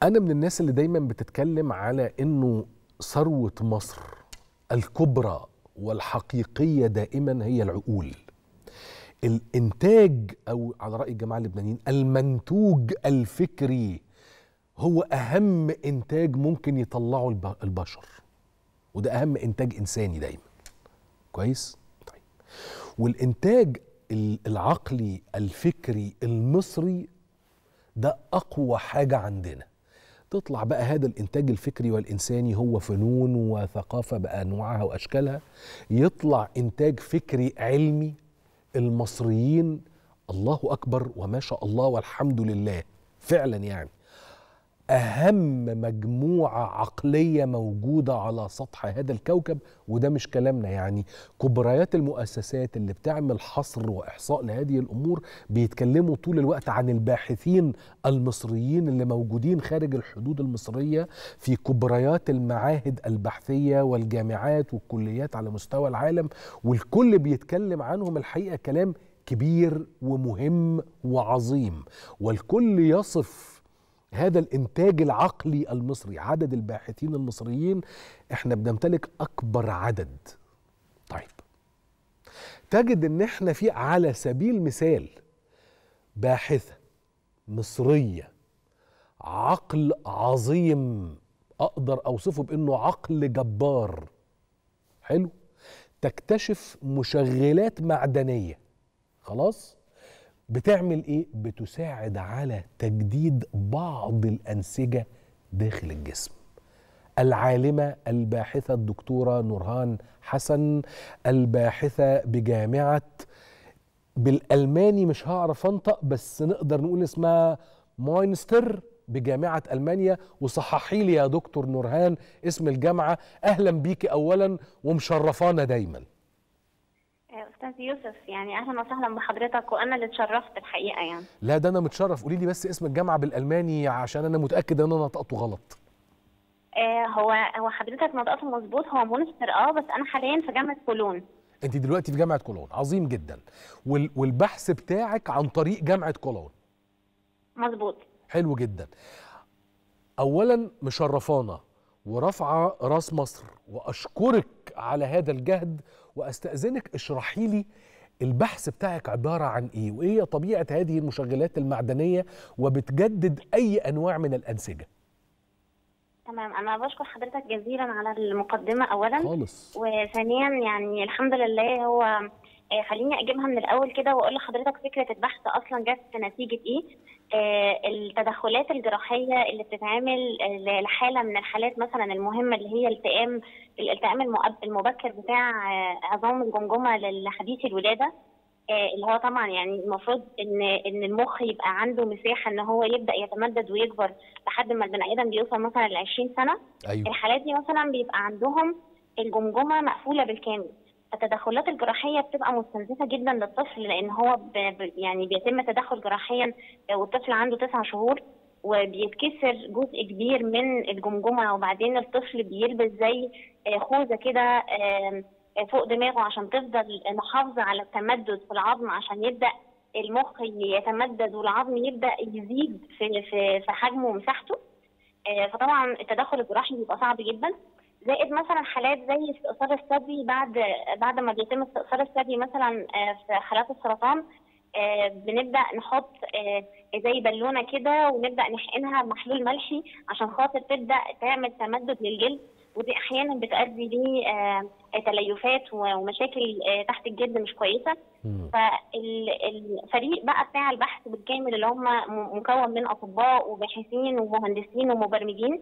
انا من الناس اللي دايما بتتكلم على انه ثروه مصر الكبرى والحقيقيه دائما هي العقول الانتاج او على راي الجماعه اللبنانيين المنتوج الفكري هو اهم انتاج ممكن يطلعه الب- البشر وده اهم انتاج انساني دايما كويس طيب والانتاج ال- العقلي الفكري المصري ده اقوى حاجه عندنا تطلع بقى هذا الانتاج الفكري والانساني هو فنون وثقافه بانواعها واشكالها يطلع انتاج فكري علمي المصريين الله اكبر وما شاء الله والحمد لله فعلا يعني اهم مجموعه عقليه موجوده على سطح هذا الكوكب وده مش كلامنا يعني كبريات المؤسسات اللي بتعمل حصر واحصاء لهذه الامور بيتكلموا طول الوقت عن الباحثين المصريين اللي موجودين خارج الحدود المصريه في كبريات المعاهد البحثيه والجامعات والكليات على مستوى العالم والكل بيتكلم عنهم الحقيقه كلام كبير ومهم وعظيم والكل يصف هذا الانتاج العقلي المصري عدد الباحثين المصريين احنا بنمتلك اكبر عدد طيب تجد ان احنا في على سبيل المثال باحثه مصريه عقل عظيم اقدر اوصفه بانه عقل جبار حلو تكتشف مشغلات معدنيه خلاص بتعمل ايه بتساعد على تجديد بعض الانسجه داخل الجسم العالمه الباحثه الدكتوره نورهان حسن الباحثه بجامعه بالالماني مش هعرف انطق بس نقدر نقول اسمها ماينستر بجامعه المانيا وصححي لي يا دكتور نورهان اسم الجامعه اهلا بيكي اولا ومشرفانا دايما استاذ يوسف يعني اهلا وسهلا بحضرتك وانا اللي اتشرفت الحقيقه يعني لا ده انا متشرف قولي لي بس اسم الجامعه بالالماني عشان انا متاكد ان انا نطقته غلط آه هو هو حضرتك نطقته مظبوط هو مونستر اه بس انا حاليا في جامعه كولون انت دلوقتي في جامعه كولون عظيم جدا وال والبحث بتاعك عن طريق جامعه كولون مظبوط حلو جدا اولا مشرفانا ورافعه راس مصر واشكرك على هذا الجهد واستاذنك اشرحي لي البحث بتاعك عباره عن ايه وايه هي طبيعه هذه المشغلات المعدنيه وبتجدد اي انواع من الانسجه تمام انا بشكر حضرتك جزيلا على المقدمه اولا خالص وثانيا يعني الحمد لله هو آه، خليني اجيبها من الاول كده واقول لحضرتك فكره البحث اصلا جت نتيجه ايه آه، التدخلات الجراحيه اللي بتتعمل آه، لحاله من الحالات مثلا المهمه اللي هي التئام الالتئام المؤب- المبكر بتاع آه، عظام الجمجمه لحديث الولاده آه، اللي هو طبعا يعني المفروض ان ان المخ يبقى عنده مساحه ان هو يبدا يتمدد ويكبر لحد ما البني ادم بيوصل مثلا ل 20 سنه ايوه الحالات دي مثلا بيبقى عندهم الجمجمه مقفوله بالكامل التدخلات الجراحيه بتبقى مستنزفه جدا للطفل لان هو ب... ب... يعني بيتم تدخل جراحيا والطفل عنده تسع شهور وبيتكسر جزء كبير من الجمجمه وبعدين الطفل بيلبس زي آه، خوذه كده آم، آه، فوق دماغه عشان تفضل محافظه على التمدد في العظم عشان يبدا المخ يتمدد والعظم يبدا يزيد في في في حجمه ومساحته آه، فطبعا التدخل الجراحي بيبقى صعب جدا زائد مثلا حالات زي استئصال الثدي بعد بعد ما بيتم استئصال الثدي مثلا آه، في حالات السرطان آه، بنبدا نحط آه، زي بالونه كده ونبدا نحقنها بمحلول ملحي عشان خاطر تبدا تعمل تمدد للجلد ودي احيانا بتؤدي لتليفات ومشاكل آه، تحت الجلد مش كويسه مم. فالفريق بقى بتاع البحث بالكامل اللي هم م- مكون من اطباء وباحثين ومهندسين ومبرمجين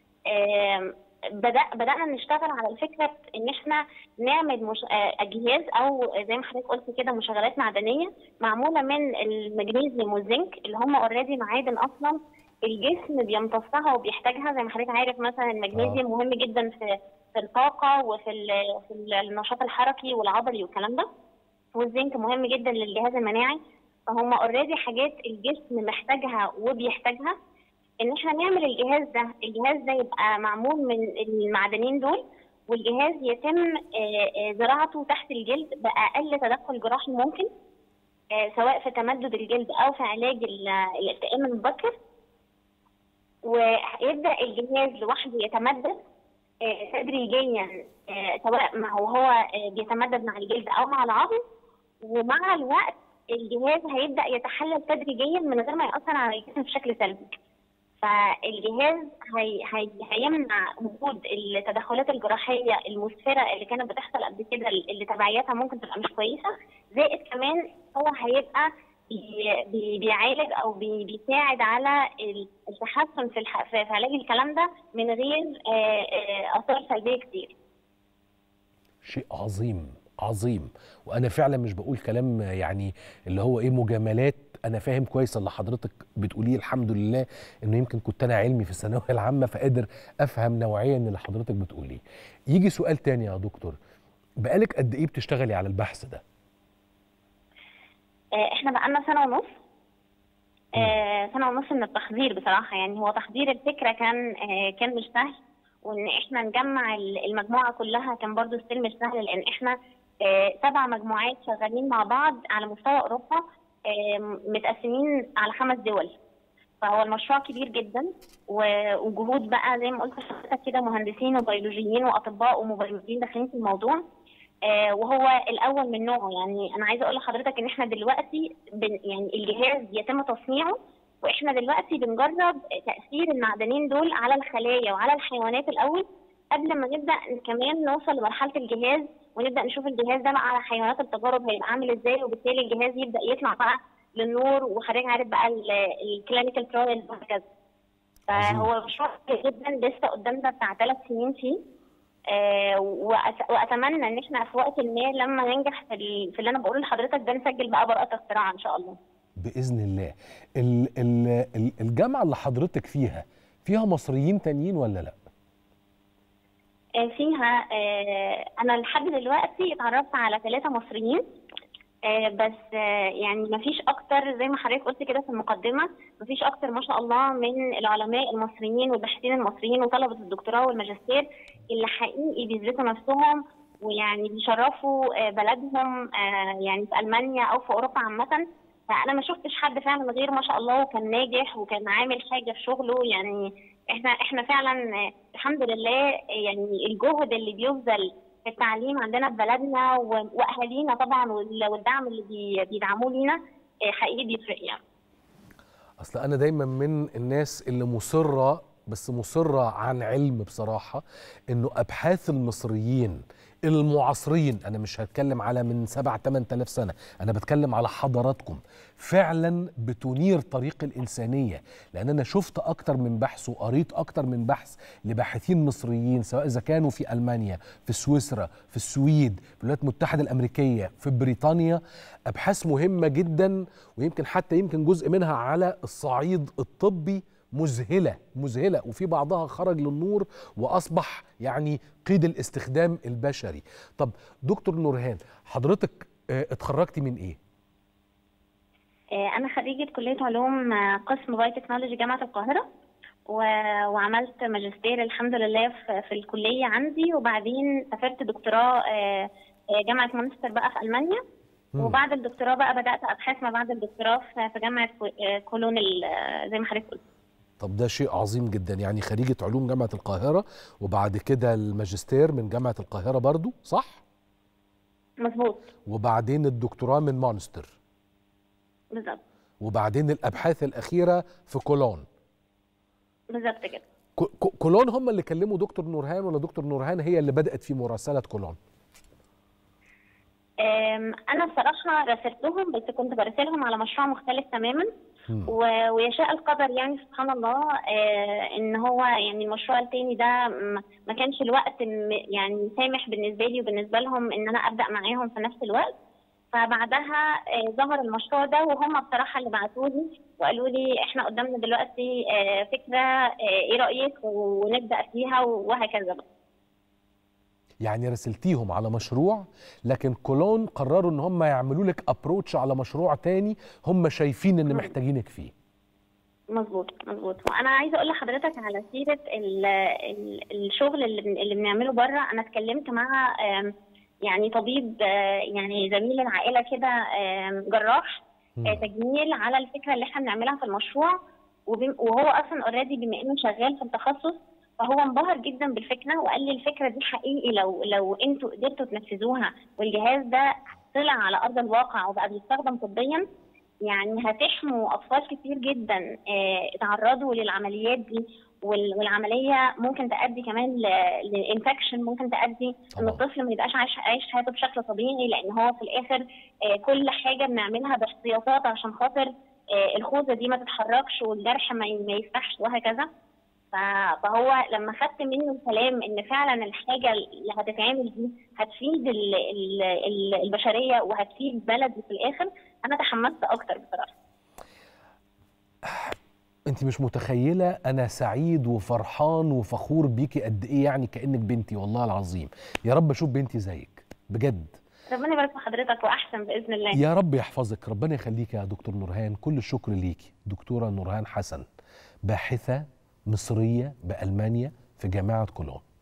آم، بدأ بدأنا نشتغل على الفكرة إن إحنا نعمل مش... آه، أجهزة أو زي ما حضرتك قلت كده مشغلات معدنية معمولة من المغنيسيوم والزنك اللي هم أوريدي معادن أصلا الجسم بيمتصها وبيحتاجها زي ما حضرتك عارف مثلا المغنيسيوم مهم جدا في في الطاقة وفي ال- في النشاط الحركي والعضلي والكلام ده والزنك مهم جدا للجهاز المناعي فهم اوريدي حاجات الجسم محتاجها وبيحتاجها ان احنا نعمل الجهاز ده الجهاز ده يبقى معمول من المعدنين دول والجهاز يتم آه، آه، زراعته تحت الجلد باقل تدخل جراحي ممكن آه، سواء في تمدد الجلد او في علاج ال- الالتئام المبكر ويبدا الجهاز لوحده يتمدد آه، تدريجيا آه، سواء ما هو هو آه، بيتمدد مع الجلد او مع العظم ومع الوقت الجهاز هيبدا يتحلل تدريجيا من غير ما ياثر على الجسم بشكل سلبي فالجهاز هي هي هيمنع وجود التدخلات الجراحيه المسفره اللي كانت بتحصل قبل كده اللي تبعياتها ممكن تبقى مش كويسه زائد كمان هو هيبقى بي- بي- بيعالج او بي- بيساعد على ال- التحسن في الح- في في علاج الكلام ده من غير آه، آه، اثار سلبيه كتير شيء عظيم عظيم وانا فعلا مش بقول كلام يعني اللي هو ايه مجاملات انا فاهم كويس اللي حضرتك بتقوليه الحمد لله انه يمكن كنت انا علمي في الثانويه العامه فقادر افهم نوعيا اللي حضرتك بتقوليه يجي سؤال تاني يا دكتور بقالك قد ايه بتشتغلي على البحث ده آه، احنا بقالنا سنه ونص آه، سنه ونص من التحضير بصراحه يعني هو تحضير الفكره كان آه، كان مش سهل وان احنا نجمع ال- المجموعه كلها كان برضو ستيل مش سهل لان احنا آه، سبع مجموعات شغالين مع بعض على مستوى اوروبا آه، متقسمين على خمس دول فهو المشروع كبير جدا و- وجهود بقى زي ما قلت لحضرتك كده مهندسين وبيولوجيين واطباء ومبرمجين داخلين في الموضوع آه، وهو الاول من نوعه يعني انا عايزه اقول لحضرتك ان احنا دلوقتي بن يعني الجهاز يتم تصنيعه واحنا دلوقتي بنجرب تاثير المعدنين دول على الخلايا وعلى الحيوانات الاول قبل ما نبدا كمان نوصل لمرحله الجهاز ونبدا نشوف الجهاز ده بقى على حيوانات التجارب هيبقى عامل ازاي وبالتالي الجهاز يبدا يطلع بقى للنور وحضرتك عارف بقى الكلينيكال ترايل وهكذا فهو مشروع كبير جدا لسه قدامنا بتاع ثلاث سنين فيه آه، وأت- واتمنى ان احنا في وقت ما لما ننجح في, ال- في اللي انا بقوله لحضرتك ده نسجل بقى براءه اختراع ان شاء الله باذن الله ال ال ال الجامعه اللي حضرتك فيها فيها مصريين تانيين ولا لا آه، فيها آه، انا لحد دلوقتي اتعرفت على ثلاثه مصريين آه، بس آه، يعني ما فيش اكتر زي ما حضرتك قلت كده في المقدمه ما فيش اكتر ما شاء الله من العلماء المصريين والباحثين المصريين وطلبه الدكتوراه والماجستير اللي حقيقي بيثبتوا نفسهم ويعني بيشرفوا آه، بلدهم آه، يعني في المانيا او في اوروبا عامه فانا ما شفتش حد فعلا غير ما شاء الله وكان ناجح وكان عامل حاجه في شغله يعني احنا احنا فعلا آه، الحمد لله آه، يعني الجهد اللي بيبذل في التعليم عندنا في بلدنا و- واهالينا طبعا وال- والدعم اللي بي- بيدعموه لينا آه، حقيقي بيفرق يعني اصل انا دايما من الناس اللي مصره بس مصره عن علم بصراحه انه ابحاث المصريين المعاصرين انا مش هتكلم على من سبع تمن تلاف سنه انا بتكلم على حضاراتكم فعلا بتنير طريق الانسانيه لان انا شفت اكتر من بحث وقريت اكتر من بحث لباحثين مصريين سواء اذا كانوا في المانيا في سويسرا في السويد في الولايات المتحده الامريكيه في بريطانيا ابحاث مهمه جدا ويمكن حتى يمكن جزء منها على الصعيد الطبي مذهله مذهله وفي بعضها خرج للنور واصبح يعني قيد الاستخدام البشري طب دكتور نورهان حضرتك آه، اتخرجتي من ايه آه، أنا خريجة كلية علوم آه، قسم باي تكنولوجي جامعة القاهرة و- وعملت ماجستير الحمد لله في, في الكلية عندي وبعدين سافرت دكتوراه آه، آه، جامعة مونستر بقى في ألمانيا مم. وبعد الدكتوراه بقى بدأت أبحاث ما بعد الدكتوراه في في جامعة كو- آه، كولون ال- آه، زي ما حضرتك قلت طب ده شيء عظيم جدا يعني خريجة علوم جامعة القاهرة وبعد كده الماجستير من جامعة القاهرة برضو صح؟ مظبوط وبعدين الدكتوراه من مونستر بالظبط وبعدين الأبحاث الأخيرة في كولون بالظبط كده كو- كو- كولون هم اللي كلموا دكتور نورهان ولا دكتور نورهان هي اللي بدأت في مراسلة كولون آم، أنا بصراحة راسلتهم بس كنت براسلهم على مشروع مختلف تماما مم. و- ويشاء القدر يعني سبحان الله آه ان هو يعني المشروع التاني ده م- ما كانش الوقت م- يعني سامح بالنسبه لي وبالنسبه لهم ان انا ابدا معاهم في نفس الوقت فبعدها آه ظهر المشروع ده وهم بصراحه اللي بعتوا لي وقالوا لي احنا قدامنا دلوقتي آه فكره آه ايه رايك ونبدا فيها وهكذا بقى. يعني رسلتيهم على مشروع لكن كولون قرروا ان هم يعملوا لك ابروتش على مشروع تاني هم شايفين ان مم. محتاجينك فيه مظبوط مظبوط وانا عايزه اقول لحضرتك على سيره ال ال الشغل اللي, بن- اللي بنعمله بره انا اتكلمت مع آم، يعني طبيب آه، يعني زميل العائله كده آم، جراح مم. آه، تجميل على الفكره اللي احنا بنعملها في المشروع وبم- وهو اصلا اوريدي بما انه شغال في التخصص فهو انبهر جدا بالفكره وقال لي الفكره دي حقيقي لو لو انتوا قدرتوا تنفذوها والجهاز ده طلع على ارض الواقع وبقى بيستخدم طبيا يعني هتحموا اطفال كتير جدا آه، اتعرضوا للعمليات دي وال- والعمليه ممكن تؤدي كمان لانفكشن ممكن تؤدي ان طبعا. الطفل ما يبقاش عايش عايش حياته بشكل طبيعي لان هو في الاخر آه، كل حاجه بنعملها باحتياطات عشان خاطر آه، الخوذه دي ما تتحركش والجرح ما ي- ما يفتحش وهكذا ف- فهو لما خدت منه الكلام ان فعلا الحاجه اللي هتتعمل دي هتفيد ال- ال- ال- البشريه وهتفيد بلدي في الاخر انا تحمست اكتر بصراحه انت مش متخيله انا سعيد وفرحان وفخور بيكي قد ايه يعني كانك بنتي والله العظيم يا رب اشوف بنتي زيك بجد ربنا يبارك في حضرتك واحسن باذن الله يا رب يحفظك ربنا يخليك يا دكتور نورهان كل الشكر ليكي دكتوره نورهان حسن باحثه مصريه بالمانيا في جامعه كولون